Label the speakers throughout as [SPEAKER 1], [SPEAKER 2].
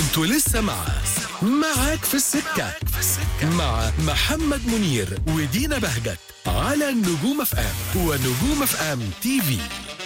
[SPEAKER 1] انتوا لسه مع معاك في السكة مع محمد منير ودينا بهجت على النجوم اف ام ونجوم اف ام تي في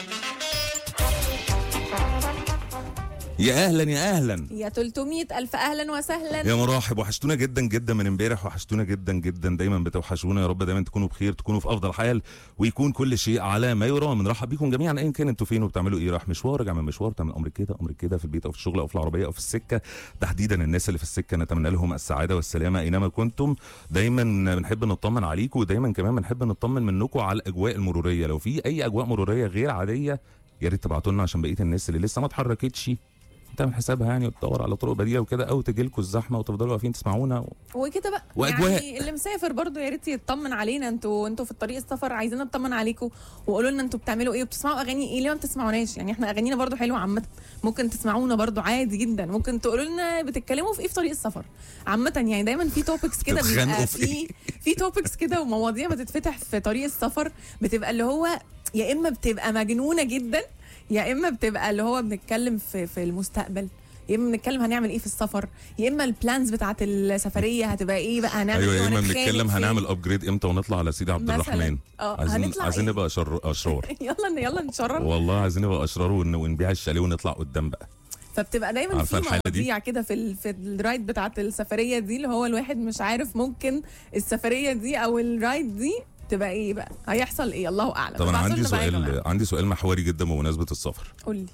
[SPEAKER 2] يا اهلا يا اهلا
[SPEAKER 3] يا 300 ألف أهلا وسهلا
[SPEAKER 2] يا مراحب وحشتونا جدا جدا من امبارح وحشتونا جدا جدا دايما بتوحشونا يا رب دايما تكونوا بخير تكونوا في افضل حال ويكون كل شيء على ما يرام بنرحب بيكم جميعا ايا كان انتوا فين وبتعملوا ايه رايح مشوار راجع من مشوار تعمل امر كده امر كده في البيت او في الشغل او في العربيه او في السكه تحديدا الناس اللي في السكه نتمنى لهم السعاده والسلامه اينما كنتم دايما بنحب نطمن عليكم ودايما كمان بنحب نطمن منكم على الاجواء المروريه لو في اي اجواء مروريه غير عاديه يا ريت تبعتوا لنا عشان بقيه الناس اللي لسه ما اتحركتش تعمل حسابها يعني وتدور على طرق بديله وكده او تجي لكم الزحمه وتفضلوا واقفين تسمعونا
[SPEAKER 3] وكده بقى
[SPEAKER 2] وأجواء.
[SPEAKER 3] يعني اللي مسافر برضو يا ريت يطمن علينا انتوا انتوا في الطريق السفر عايزين نطمن عليكم وقولوا لنا انتوا بتعملوا ايه وبتسمعوا اغاني ايه ليه ما بتسمعوناش يعني احنا اغانينا برضو حلوه عامه ممكن تسمعونا برضو عادي جدا ممكن تقولوا لنا بتتكلموا في ايه في طريق السفر عامه يعني دايما في توبكس كده
[SPEAKER 2] تتخانقوا
[SPEAKER 3] بيبقى
[SPEAKER 2] في
[SPEAKER 3] في في توبكس كده ومواضيع بتتفتح في طريق السفر بتبقى اللي هو يا اما بتبقى مجنونه جدا يا اما بتبقى اللي هو بنتكلم في في المستقبل يا اما بنتكلم هنعمل ايه في السفر يا اما البلانز بتاعت السفريه هتبقى ايه بقى هنعمل
[SPEAKER 2] ايوه
[SPEAKER 3] ايه
[SPEAKER 2] يا اما
[SPEAKER 3] وهنتخانق
[SPEAKER 2] بنتكلم
[SPEAKER 3] فين.
[SPEAKER 2] هنعمل ابجريد امتى ونطلع على سيدي عبد
[SPEAKER 3] مثلاً.
[SPEAKER 2] الرحمن
[SPEAKER 3] اه
[SPEAKER 2] عايزين
[SPEAKER 3] هنطلع
[SPEAKER 2] عايزين
[SPEAKER 3] إيه؟
[SPEAKER 2] نبقى شر... اشرار
[SPEAKER 3] يلا يلا نشرب
[SPEAKER 2] والله عايزين نبقى اشرار ون... ونبيع الشاليه ونطلع قدام بقى
[SPEAKER 3] فبتبقى دايما
[SPEAKER 2] عارفة
[SPEAKER 3] في
[SPEAKER 2] الحالة دي؟
[SPEAKER 3] مواضيع كده في ال... في الرايد بتاعت السفريه دي اللي هو الواحد مش عارف ممكن السفريه دي او الرايد دي تبقى ايه بقى هيحصل ايه الله اعلم
[SPEAKER 2] طب انا
[SPEAKER 3] ابعتوا
[SPEAKER 2] عندي
[SPEAKER 3] لنا بقى يا جماعة.
[SPEAKER 2] سؤال عندي سؤال محوري جدا بمناسبه السفر
[SPEAKER 3] قول لي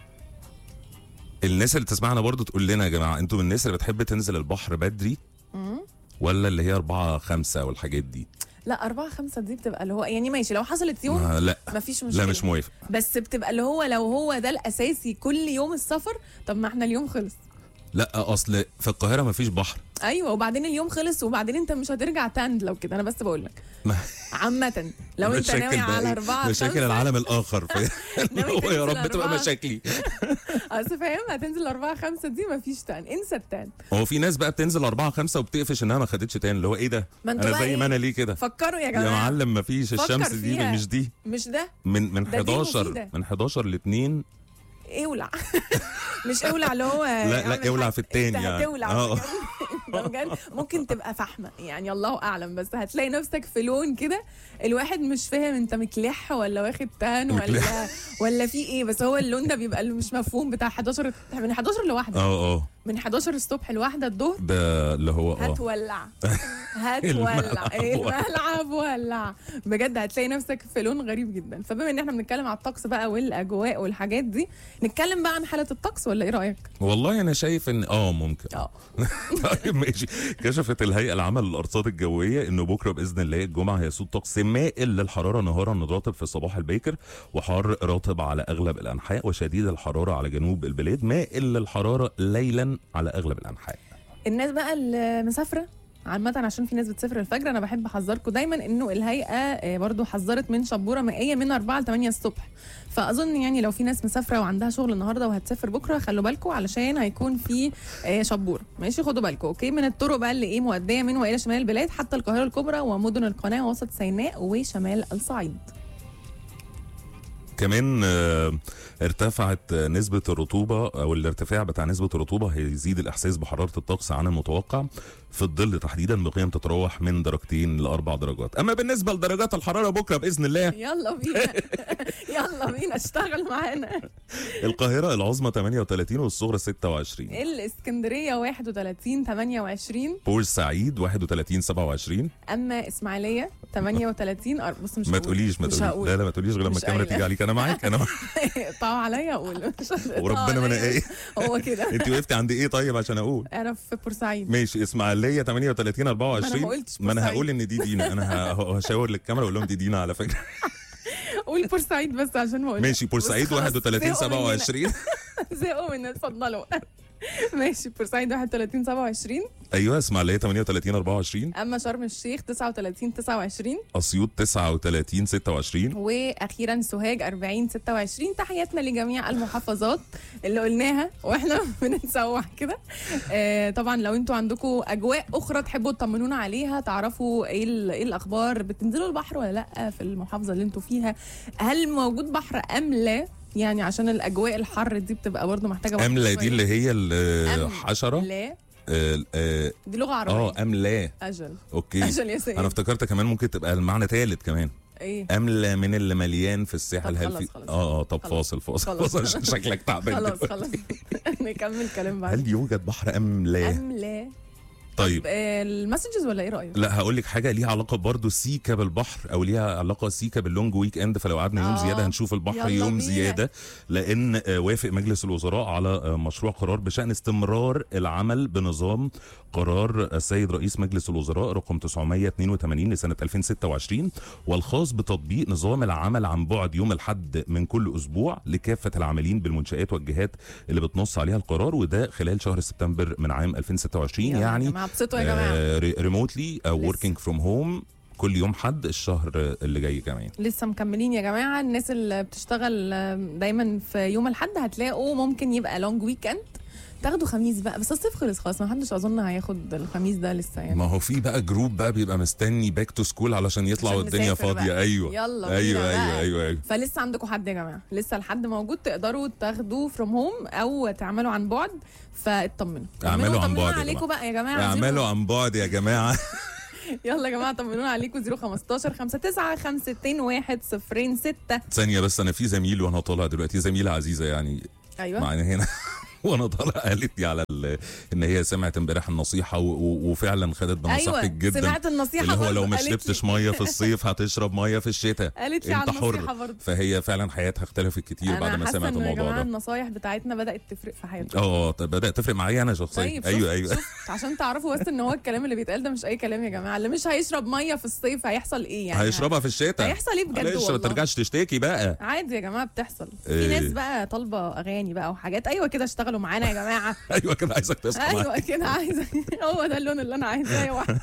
[SPEAKER 2] الناس اللي تسمعنا برضو تقول لنا يا جماعه انتوا من الناس اللي بتحب تنزل البحر بدري ولا اللي هي أربعة خمسة والحاجات دي
[SPEAKER 3] لا أربعة خمسة دي بتبقى اللي هو يعني ماشي لو حصلت يوم
[SPEAKER 2] ما لا
[SPEAKER 3] مفيش مشكلة
[SPEAKER 2] لا مش موافق
[SPEAKER 3] بس بتبقى اللي هو لو هو ده الاساسي كل يوم السفر طب ما احنا اليوم خلص
[SPEAKER 2] لا اصل في القاهره مفيش بحر
[SPEAKER 3] ايوه وبعدين اليوم خلص وبعدين انت مش هترجع تاند لو كده انا بس بقول لك
[SPEAKER 2] ما-
[SPEAKER 3] عامة لو انت
[SPEAKER 2] مشاكل
[SPEAKER 3] ناوي
[SPEAKER 2] بقى
[SPEAKER 3] على
[SPEAKER 2] إيه؟
[SPEAKER 3] أربعة
[SPEAKER 2] مشاكل
[SPEAKER 3] خمسة،
[SPEAKER 2] العالم الاخر ف...
[SPEAKER 3] ناوي
[SPEAKER 2] هو يا
[SPEAKER 3] تنزل
[SPEAKER 2] رب تبقى
[SPEAKER 3] أربعة.
[SPEAKER 2] مشاكلي
[SPEAKER 3] اصل فاهم هتنزل أربعة خمسة دي مفيش تان انسى التان
[SPEAKER 2] هو في ناس بقى بتنزل أربعة خمسة وبتقفش انها ما خدتش تاني اللي هو ايه ده
[SPEAKER 3] ما انتوا
[SPEAKER 2] انا
[SPEAKER 3] بقى
[SPEAKER 2] زي
[SPEAKER 3] إيه؟
[SPEAKER 2] ما انا ليه كده
[SPEAKER 3] فكروا يا
[SPEAKER 2] يا
[SPEAKER 3] جماعة
[SPEAKER 2] معلم ما فيش
[SPEAKER 3] فكر
[SPEAKER 2] الشمس دي
[SPEAKER 3] فيها.
[SPEAKER 2] مش دي
[SPEAKER 3] مش ده
[SPEAKER 2] من من
[SPEAKER 3] ده دي
[SPEAKER 2] 11
[SPEAKER 3] مفيدة.
[SPEAKER 2] من 11 ل 2
[SPEAKER 3] اولع مش اولع اللي هو
[SPEAKER 2] لا،
[SPEAKER 3] اعمل
[SPEAKER 2] اولع
[SPEAKER 3] حاجة.
[SPEAKER 2] في التاني
[SPEAKER 3] انت
[SPEAKER 2] يعني.
[SPEAKER 3] هتولع
[SPEAKER 2] اه.
[SPEAKER 3] بجد. انت بجد ممكن تبقى فحمه يعني الله اعلم بس هتلاقي نفسك في لون كده الواحد مش فاهم انت مكلح ولا واخد تان ولا
[SPEAKER 2] مكلح.
[SPEAKER 3] ولا في ايه بس هو اللون ده بيبقى اللي مش مفهوم بتاع 11 من 11 لواحده
[SPEAKER 2] اه اه
[SPEAKER 3] من 11 الصبح لواحده الظهر
[SPEAKER 2] ده اللي هو اه
[SPEAKER 3] هتولع هتولع
[SPEAKER 2] الملعب
[SPEAKER 3] الملعب ولع بجد هتلاقي نفسك في لون غريب جدا فبما ان احنا بنتكلم على الطقس بقى والاجواء والحاجات دي نتكلم بقى عن حاله الطقس ولا ايه رايك
[SPEAKER 2] والله انا شايف ان اه ممكن
[SPEAKER 3] اه
[SPEAKER 2] طيب ماشي كشفت الهيئه العامه للارصاد الجويه انه بكره باذن الله الجمعه هيسود طقس مائل للحراره نهارا رطب في الصباح الباكر وحار رطب على اغلب الانحاء وشديد الحراره على جنوب البلاد مائل للحراره ليلا على اغلب الانحاء
[SPEAKER 3] الناس بقى اللي مسافره عامة عشان في ناس بتسافر الفجر انا بحب احذركم دايما انه الهيئه آه، برضو حذرت من شبوره مائيه من 4 ل 8 الصبح فاظن يعني لو في ناس مسافره وعندها شغل النهارده وهتسافر بكره خلوا بالكم علشان هيكون في آه، شبوره ماشي خدوا بالكم اوكي من الطرق بقى اللي ايه مؤديه من والى شمال البلاد حتى القاهره الكبرى ومدن القناه ووسط سيناء وشمال الصعيد
[SPEAKER 2] كمان آه، ارتفعت آه، نسبة الرطوبة أو الارتفاع بتاع نسبة الرطوبة هيزيد الإحساس بحرارة الطقس عن المتوقع في الظل تحديدا بقيم تتراوح من درجتين لأربع درجات أما بالنسبة لدرجات الحرارة بكرة بإذن الله
[SPEAKER 3] يلا بينا يلا بينا اشتغل معانا
[SPEAKER 2] القاهرة العظمى 38 والصغرى 26
[SPEAKER 3] الاسكندريه 31 28
[SPEAKER 2] بورسعيد 31 27
[SPEAKER 3] اما اسماعيليه 38 أر- بص مش
[SPEAKER 2] ما
[SPEAKER 3] هقول.
[SPEAKER 2] تقوليش ما
[SPEAKER 3] مش
[SPEAKER 2] تقوليش
[SPEAKER 3] هقول
[SPEAKER 2] لا لا ما تقوليش غير لما
[SPEAKER 3] مش
[SPEAKER 2] الكاميرا
[SPEAKER 3] قايلة.
[SPEAKER 2] تيجي عليك أنا معاك أنا معاك
[SPEAKER 3] طاو عليا اقول مش هتقطعوا
[SPEAKER 2] وربنا ما أنا
[SPEAKER 3] عليا.
[SPEAKER 2] إيه
[SPEAKER 3] هو كده
[SPEAKER 2] أنت وقفتي عند إيه طيب عشان أقول
[SPEAKER 3] انا في بورسعيد
[SPEAKER 2] ماشي اسماعيليه 38 24
[SPEAKER 3] ما قلتش
[SPEAKER 2] ما انا
[SPEAKER 3] بورسعيد.
[SPEAKER 2] هقول ان دي دينا انا ه- هشاور للكاميرا واقول لهم دي دينا على فكره
[SPEAKER 3] قول بورسعيد بس عشان ما اقولش
[SPEAKER 2] ماشي بورسعيد
[SPEAKER 3] بص خلاص، زهقوا
[SPEAKER 2] 31
[SPEAKER 3] مننا.
[SPEAKER 2] 27
[SPEAKER 3] زهقوا منا اتفضلوا ماشي بورسعيد 31 27
[SPEAKER 2] ايوه اسماعيليه 38 24
[SPEAKER 3] اما شرم الشيخ 39 29
[SPEAKER 2] اسيوط 39 26
[SPEAKER 3] واخيرا سوهاج 40 26 تحياتنا لجميع المحافظات اللي قلناها واحنا بنتسوح كده آه طبعا لو انتوا عندكم اجواء اخرى تحبوا تطمنونا عليها تعرفوا ايه ال- ايه الاخبار بتنزلوا البحر ولا لا في المحافظه اللي انتوا فيها هل موجود بحر ام لا يعني عشان الاجواء الحر دي بتبقى برضو محتاجه وقت
[SPEAKER 2] املا دي
[SPEAKER 3] شوية.
[SPEAKER 2] اللي هي
[SPEAKER 3] أم.
[SPEAKER 2] الحشره
[SPEAKER 3] لا
[SPEAKER 2] اه اه
[SPEAKER 3] دي لغه عربيه
[SPEAKER 2] آه، املا
[SPEAKER 3] اجل
[SPEAKER 2] اوكي
[SPEAKER 3] اجل يا سيدي
[SPEAKER 2] انا افتكرت كمان ممكن تبقى المعنى ثالث كمان
[SPEAKER 3] ايه
[SPEAKER 2] املا من اللي مليان في الساحل
[SPEAKER 3] طب
[SPEAKER 2] هل
[SPEAKER 3] خلاص،
[SPEAKER 2] في
[SPEAKER 3] خلاص.
[SPEAKER 2] اه اه طب
[SPEAKER 3] خلاص.
[SPEAKER 2] فاصل فاصل
[SPEAKER 3] خلاص.
[SPEAKER 2] فاصل عشان شكلك تعبان
[SPEAKER 3] خلاص
[SPEAKER 2] دلوقتي.
[SPEAKER 3] خلاص نكمل كلام بعد
[SPEAKER 2] هل يوجد بحر ام لا
[SPEAKER 3] ام لا
[SPEAKER 2] طيب
[SPEAKER 3] آه، المسجز ولا ايه رايك؟
[SPEAKER 2] لا هقول لك حاجه ليها علاقه برضو سيكا بالبحر او ليها علاقه سيكا باللونج ويك اند فلو قعدنا يوم
[SPEAKER 3] آه.
[SPEAKER 2] زياده هنشوف البحر
[SPEAKER 3] يلا
[SPEAKER 2] يوم
[SPEAKER 3] بينا.
[SPEAKER 2] زياده لان آه، وافق مجلس الوزراء على آه، مشروع قرار بشان استمرار العمل بنظام قرار السيد رئيس مجلس الوزراء رقم 982 لسنه 2026 والخاص بتطبيق نظام العمل عن بعد يوم الاحد من كل اسبوع لكافه العاملين بالمنشات والجهات اللي بتنص عليها القرار وده خلال شهر سبتمبر من عام 2026
[SPEAKER 3] يلا
[SPEAKER 2] يعني
[SPEAKER 3] يا جماعه ابسطوا يا جماعه
[SPEAKER 2] ريموتلي او
[SPEAKER 3] لسه.
[SPEAKER 2] وركينج فروم هوم كل يوم حد الشهر اللي جاي كمان
[SPEAKER 3] لسه مكملين يا جماعه الناس اللي بتشتغل آه، دايما في يوم الاحد هتلاقوا ممكن يبقى لونج ويكند تاخدوا خميس بقى بس الصيف خلص خلاص ما حدش اظن هياخد الخميس ده لسه يعني
[SPEAKER 2] ما هو في بقى جروب بقى بيبقى مستني باك تو سكول علشان يطلع
[SPEAKER 3] عشان
[SPEAKER 2] والدنيا
[SPEAKER 3] نسافر
[SPEAKER 2] فاضيه
[SPEAKER 3] بقى.
[SPEAKER 2] ايوه
[SPEAKER 3] يلا
[SPEAKER 2] ايوه
[SPEAKER 3] بينا
[SPEAKER 2] ايوه
[SPEAKER 3] بقى.
[SPEAKER 2] ايوه ايوه
[SPEAKER 3] فلسه عندكم حد يا جماعه لسه الحد موجود تقدروا تاخدوه فروم هوم او تعملوا عن بعد فاطمنوا
[SPEAKER 2] اعملوا
[SPEAKER 3] طمنونا-
[SPEAKER 2] عن بعد
[SPEAKER 3] طمنونا
[SPEAKER 2] يا
[SPEAKER 3] عليكم
[SPEAKER 2] جماعة.
[SPEAKER 3] بقى يا جماعه
[SPEAKER 2] اعملوا
[SPEAKER 3] زيرو-
[SPEAKER 2] عن بعد يا جماعه
[SPEAKER 3] يلا يا جماعه طمنونا عليكم 015 59 521 06
[SPEAKER 2] ثانيه بس انا في زميل وانا طالع دلوقتي زميله عزيزه يعني
[SPEAKER 3] ايوه
[SPEAKER 2] معانا هنا وانا طالع قالت لي على ال- ان هي سمعت امبارح النصيحه و- و- وفعلا خدت بنصيحتك
[SPEAKER 3] ايوه
[SPEAKER 2] جدا
[SPEAKER 3] سمعت النصيحه
[SPEAKER 2] اللي هو
[SPEAKER 3] برضه،
[SPEAKER 2] لو ما
[SPEAKER 3] قالت لي-
[SPEAKER 2] شربتش ميه في الصيف هتشرب ميه في الشتاء
[SPEAKER 3] قالت لي على
[SPEAKER 2] انت حر
[SPEAKER 3] النصيحه برضه
[SPEAKER 2] فهي فعلا حياتها اختلفت كتير بعد
[SPEAKER 3] انا
[SPEAKER 2] ما
[SPEAKER 3] حاسه
[SPEAKER 2] سمعت
[SPEAKER 3] انه يا
[SPEAKER 2] الموضوع
[SPEAKER 3] جماعه
[SPEAKER 2] ده
[SPEAKER 3] النصايح بتاعتنا بدات تفرق في حياتنا
[SPEAKER 2] اه طب بدات تفرق معايا انا شخصيا
[SPEAKER 3] طيب
[SPEAKER 2] ايوه
[SPEAKER 3] شفت
[SPEAKER 2] ايوه
[SPEAKER 3] شفت عشان تعرفوا بس ان هو الكلام اللي بيتقال ده مش اي كلام يا جماعه اللي مش هيشرب ميه في الصيف هيحصل ايه يعني
[SPEAKER 2] هيشربها في الشتاء
[SPEAKER 3] هيحصل ايه بجد
[SPEAKER 2] معلش ما
[SPEAKER 3] والله
[SPEAKER 2] ترجعش تشتكي بقى
[SPEAKER 3] عادي يا جماعه بتحصل في
[SPEAKER 2] إيه.
[SPEAKER 3] ناس بقى طالبه اغاني بقى وحاجات ايوه كده اشتغلوا معانا يا جماعه
[SPEAKER 2] ايوه كده عايزك تصحى معايا.
[SPEAKER 3] ايوه كده عايزه هو ده اللون اللي انا عايزاه يا واحد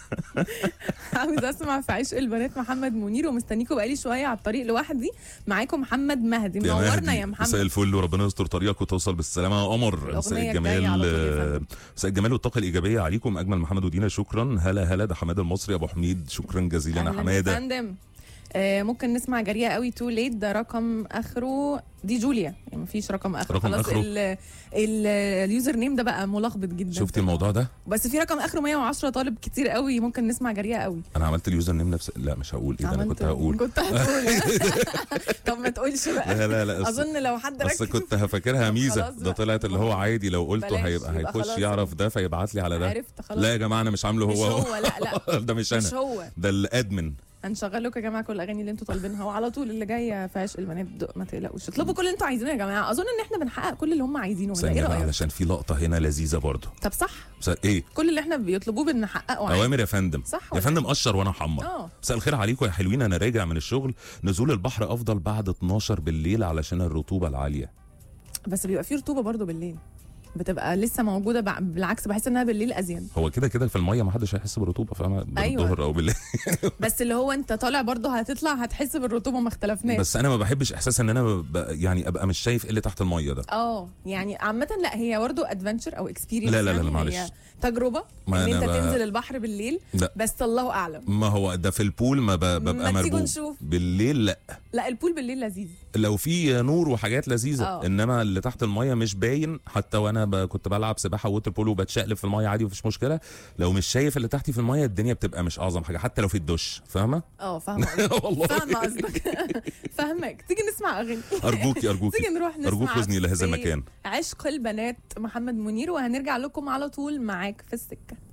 [SPEAKER 3] عاوز اسمع في عشق البنات محمد منير ومستنيكم بقالي شويه على الطريق لوحدي معاكم محمد مهدي
[SPEAKER 2] يا
[SPEAKER 3] منورنا
[SPEAKER 2] مهدي،
[SPEAKER 3] يا
[SPEAKER 2] مساء
[SPEAKER 3] محمد
[SPEAKER 2] الفل وربنا يستر طريقك وتوصل بالسلامه يا قمر
[SPEAKER 3] الأغنية
[SPEAKER 2] مساء
[SPEAKER 3] الجاية
[SPEAKER 2] الجمال
[SPEAKER 3] على طول يا
[SPEAKER 2] آه،
[SPEAKER 3] فندم.
[SPEAKER 2] مساء الجمال والطاقه الايجابيه عليكم اجمل محمد ودينا شكرا هلا هلا ده حماده المصري ابو حميد شكرا جزيلا يا
[SPEAKER 3] أهلاً
[SPEAKER 2] حماده
[SPEAKER 3] فندم آه ممكن نسمع جريئه قوي تو ليت ده رقم اخره دي جوليا يعني مفيش رقم اخره
[SPEAKER 2] رقم
[SPEAKER 3] خلاص
[SPEAKER 2] آخره؟
[SPEAKER 3] ال- ال- اليوزر نيم ده بقى ملخبط جدا
[SPEAKER 2] شفتي الموضوع ده
[SPEAKER 3] بس في رقم اخره 110 طالب كتير قوي ممكن نسمع جريئه قوي
[SPEAKER 2] انا عملت اليوزر نيم نفس لا مش هقول ايه ده انا
[SPEAKER 3] عملت-
[SPEAKER 2] كنت هقول
[SPEAKER 3] كنت هتقول طب ما تقولش بقى
[SPEAKER 2] لا لا لا أصل-
[SPEAKER 3] اظن لو حد
[SPEAKER 2] بس
[SPEAKER 3] ركز
[SPEAKER 2] كنت هفكرها ميزه
[SPEAKER 3] خلاص
[SPEAKER 2] ده
[SPEAKER 3] بقى.
[SPEAKER 2] طلعت اللي هو عادي لو قلته
[SPEAKER 3] بلاش،
[SPEAKER 2] هيبقى
[SPEAKER 3] يبقى
[SPEAKER 2] هيخش
[SPEAKER 3] خلاص
[SPEAKER 2] يعرف ده فيبعت لي على ده
[SPEAKER 3] عرفت خلاص
[SPEAKER 2] لا يا جماعه انا مش عامله
[SPEAKER 3] مش
[SPEAKER 2] هو
[SPEAKER 3] هو لا لا
[SPEAKER 2] ده مش
[SPEAKER 3] مش
[SPEAKER 2] انا
[SPEAKER 3] هو
[SPEAKER 2] ده الادمن
[SPEAKER 3] هنشغل لكم يا جماعه كل الاغاني اللي انتوا طالبينها وعلى طول اللي جايه في عشق البنات دق ما تقلقوش اطلبوا كل اللي انتوا عايزينه يا جماعه اظن ان احنا بنحقق كل اللي هم عايزينه ولا
[SPEAKER 2] ثانيه
[SPEAKER 3] ايه
[SPEAKER 2] بقى
[SPEAKER 3] رايك
[SPEAKER 2] علشان في لقطه هنا لذيذه برضه
[SPEAKER 3] طب صح
[SPEAKER 2] بس ايه
[SPEAKER 3] كل اللي احنا بيطلبوه بنحققه عادي
[SPEAKER 2] اوامر يا فندم
[SPEAKER 3] صح
[SPEAKER 2] يا
[SPEAKER 3] ولا
[SPEAKER 2] فندم قشر وانا حمر
[SPEAKER 3] اه
[SPEAKER 2] مساء الخير عليكم يا حلوين انا راجع من الشغل نزول البحر افضل بعد 12 بالليل علشان الرطوبه العاليه
[SPEAKER 3] بس بيبقى في رطوبه برضو بالليل بتبقى لسه موجوده بع- بالعكس بحس انها بالليل ازين
[SPEAKER 2] هو كده كده في الميه ما حدش هيحس بالرطوبه فاهمه
[SPEAKER 3] أيوة.
[SPEAKER 2] بالظهر او بالليل
[SPEAKER 3] بس اللي هو انت طالع برضو هتطلع هتحس بالرطوبه ما اختلفناش
[SPEAKER 2] بس انا ما بحبش احساس ان انا ب... يعني ابقى مش شايف ايه اللي تحت الميه ده
[SPEAKER 3] اه يعني عامة لا هي برضه ادفنتشر او اكسبيرينس
[SPEAKER 2] لا، لا، لا،
[SPEAKER 3] يعني
[SPEAKER 2] معلش.
[SPEAKER 3] هي تجربة
[SPEAKER 2] ما
[SPEAKER 3] ان
[SPEAKER 2] أنا
[SPEAKER 3] انت
[SPEAKER 2] ب-
[SPEAKER 3] تنزل البحر بالليل
[SPEAKER 2] لا.
[SPEAKER 3] بس الله اعلم
[SPEAKER 2] ما هو ده في البول ما ب... ببقى
[SPEAKER 3] ما تيجوا
[SPEAKER 2] مربوط
[SPEAKER 3] نشوف.
[SPEAKER 2] بالليل لا
[SPEAKER 3] لا البول بالليل لذيذ
[SPEAKER 2] لو في نور وحاجات لذيذه
[SPEAKER 3] آه.
[SPEAKER 2] انما اللي تحت الميه مش باين حتى وانا ب... كنت بلعب سباحه ووتر بول وبتشقلب في الميه عادي مفيش مشكله لو مش شايف اللي تحتي في الميه الدنيا بتبقى مش اعظم حاجه حتى لو في الدش فاهمه
[SPEAKER 3] اه فاهمة قصدك.
[SPEAKER 2] والله
[SPEAKER 3] فاهمة قصدك فاهمك تيجي نسمع اغاني
[SPEAKER 2] ارجوكي ارجوكي
[SPEAKER 3] تيجي نروح نسمع
[SPEAKER 2] ارجوك وزني لهذا
[SPEAKER 3] في
[SPEAKER 2] المكان
[SPEAKER 3] عشق البنات محمد منير وهنرجع لكم على طول معاك في السكة